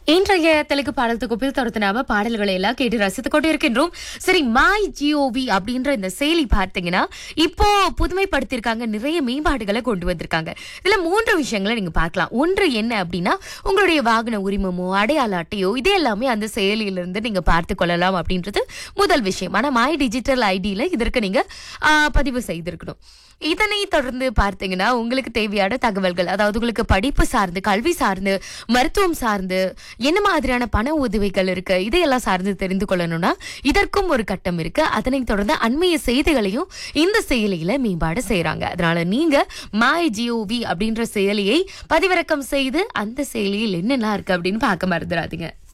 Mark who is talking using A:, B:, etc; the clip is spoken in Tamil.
A: இன்றைய தெலுங்கு பாடல் தொகுப்பில் தொடர்ந்து நாம பாடல்களை எல்லாம் கேட்டு ரசித்துக் கொண்டு இருக்கின்றோம் சரி மாய் ஜிஓவி அப்படின்ற இந்த செயலி பார்த்தீங்கன்னா இப்போ புதுமைப்படுத்தியிருக்காங்க நிறைய மேம்பாடுகளை கொண்டு வந்திருக்காங்க இதுல மூன்று விஷயங்களை நீங்க பார்க்கலாம் ஒன்று என்ன அப்படின்னா உங்களுடைய வாகன உரிமமோ அடையாள அட்டையோ இது எல்லாமே அந்த செயலியிலிருந்து நீங்க பார்த்து கொள்ளலாம் அப்படின்றது முதல் விஷயம் ஆனா மாய் டிஜிட்டல் ஐடியில இதற்கு நீங்க ஆ, பதிவு செய்திருக்கணும் இதனை தொடர்ந்து பார்த்தீங்கன்னா உங்களுக்கு தேவையான தகவல்கள் அதாவது உங்களுக்கு படிப்பு சார்ந்து கல்வி சார்ந்து மருத்துவம் சார்ந்து என்ன மாதிரியான பண உதவிகள் இருக்கு இதையெல்லாம் சார்ந்து தெரிந்து கொள்ளணும்னா இதற்கும் ஒரு கட்டம் இருக்கு அதனை தொடர்ந்து அண்மைய செய்திகளையும் இந்த செயலியில மேம்பாடு செய்றாங்க அதனால நீங்க மாய் ஜிஓவி அப்படின்ற செயலியை பதிவிறக்கம் செய்து அந்த செயலியில் என்னெல்லாம் இருக்கு அப்படின்னு பார்க்க மறந்துடாதீங்க